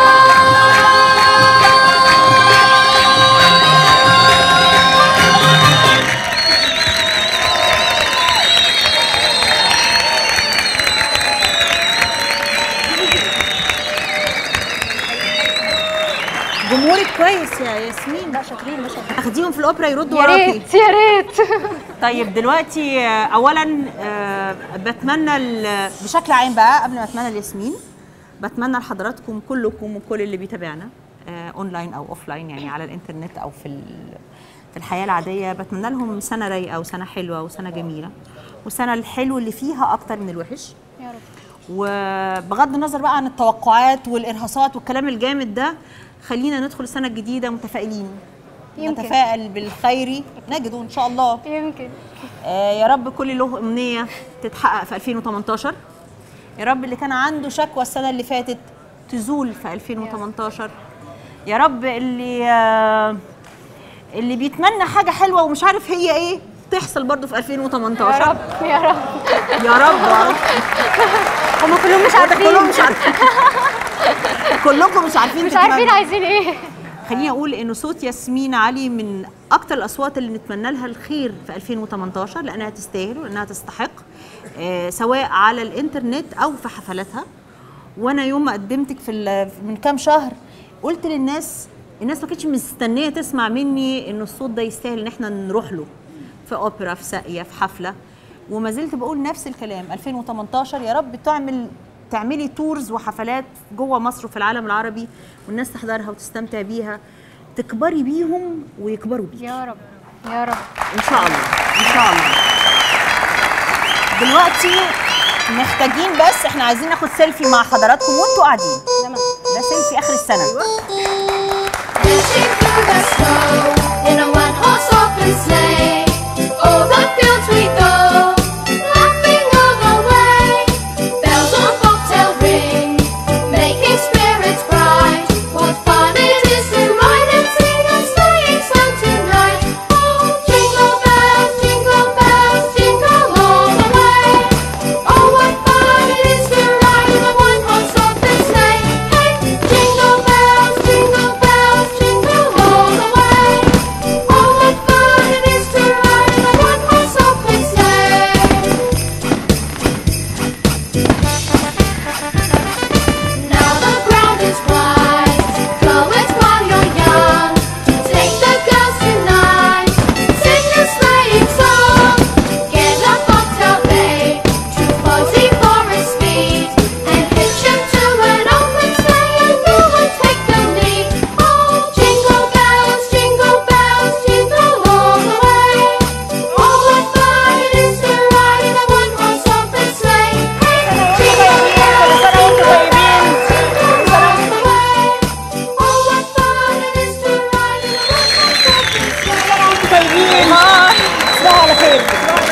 جمهورك كويس يا ياسمين لا شاطرين ما شاء الله اخديهم في الاوبرا يردوا يا وراكي ريت يا ريت طيب دلوقتي آه، اولا آه، بتمنى ال- بشكل عام بقى قبل ما اتمنى لياسمين بتمنى لحضراتكم كلكم وكل اللي بيتابعنا آه، اونلاين او اوفلاين يعني على الانترنت او في ال- في الحياه العاديه بتمنى لهم سنه رايقه وسنه حلوه وسنه جميله والسنه الحلو اللي فيها اكتر من الوحش يا رب وبغض النظر بقى عن التوقعات والارهاصات والكلام الجامد ده خلينا ندخل السنه الجديده متفائلين يمكن. نتفائل بالخير نجده ان شاء الله يمكن آه، يا رب كل له امنيه تتحقق في 2018 يا رب اللي كان عنده شكوى السنه اللي فاتت تزول في 2018 يا رب اللي آه، اللي بيتمنى حاجه حلوه ومش عارف هي ايه تحصل برضه في 2018 يا رب يا رب يا رب هم كلهم مش عارفين كلهم مش عارفين كلكم مش عارفين مش عارفين تتمنوا. عايزين ايه خليني اقول انه صوت ياسمين علي من اكتر الاصوات اللي نتمنى لها الخير في 2018 لانها تستاهل وانها تستحق آه، سواء على الانترنت او في حفلاتها وانا يوم ما قدمتك في ال- من كام شهر قلت للناس الناس ما كانتش مستنيه تسمع مني انه الصوت ده يستاهل ان احنا نروح له في اوبرا في ساقيه في حفله وما زلت بقول نفس الكلام 2018 يا رب تعمل تعملي تورز وحفلات جوه مصر وفي العالم العربي والناس تحضرها وتستمتع بيها تكبري بيهم ويكبروا بيك يا رب يا رب ان شاء الله ان شاء الله دلوقتي محتاجين بس احنا عايزين ناخد سيلفي مع حضراتكم وانتوا قاعدين تمام ده سيلفي اخر السنه Dashing through the snow in a one-horse open sleigh. O'er the fields we go, laughing all the way. Bells on bobtail ring, making spirits bright. What fun it is to ride and sing a sleighing song tonight! Oh, jingle bells, jingle bells, jingle all the way. Oh, what fun it is to ride in a one-horse open sleigh! Hey, jingle bells, jingle bells, jingle all the way. Oh, what fun it is to ride in a one-horse open sleigh! Now the ground is white. Go it while you're young. Take the girls tonight. Sing a sleighing song. Get a bobtail babe to Fuzzy Forest speed and hitch him to an open sleigh and you will take the lead. Oh, jingle bells, jingle bells, jingle all the way. Oh, what fun it is to ride in a one-horse open sleigh! Hey, jingle bells, jingle bells, jingle all the way. Oh, what fun it is to ride in a one-horse open sleigh! طيبين تصبحوا على خير